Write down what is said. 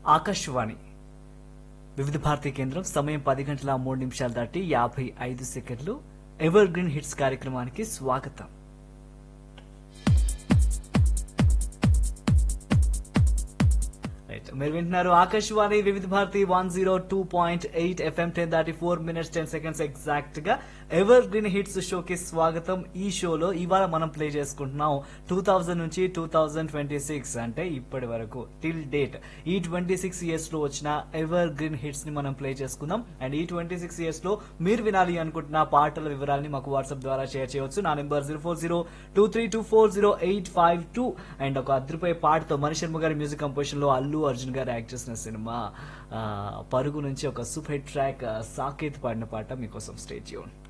ఆకాశవాణి వివిధ భారతీ కేంద్రం సమయం పది గంటల మూడు నిమిషాలు దాటి యాభై ఐదు సెకండ్లు ఎవర్ గ్రీన్ హిట్స్ కార్యక్రమానికి స్వాగతం Right. మీరు వింటున్నారు Akashvani Vividh Bharati one zero two point eight FM ten దాటి four minutes ten seconds exact గా ఎవర్ గ్రీన్ హిట్స్ షోకి స్వాగతం ఈ షోలో ఇవాళ మనం ప్లే చేసుకుంటున్నాం టూ థౌజండ్ నుంచి టూ థౌజండ్ ట్వంటీ సిక్స్ అంటే ఇప్పటి వరకు టిల్ డేట్ ఈ ట్వంటీ సిక్స్ ఇయర్స్ లో వచ్చిన ఎవర్ గ్రీన్ హిట్స్ ని మనం ప్లే చేసుకుందాం అండ్ ఈ ట్వంటీ సిక్స్ ఇయర్స్ లో మీరు వినాలి అనుకుంటున్న పాటల వివరాలని మాకు వాట్సాప్ ద్వారా షేర్ చేయవచ్చు నా number zero four zero two three two four zero eight five two and ఒక అద్రిపోయే పాటతో మణి శర్మ గారి మ్యూజిక్ కంపోజిషన్ లో అల్లు అర్జున్ గారు యాక్ట్ చేసిన సినిమా ఆ, పరుగు నుంచి ఒక సూపర్ హిట్ ట్రాక్ సాకేత్ పాడిన పాట మీకోసం స్టేట్ చేయండి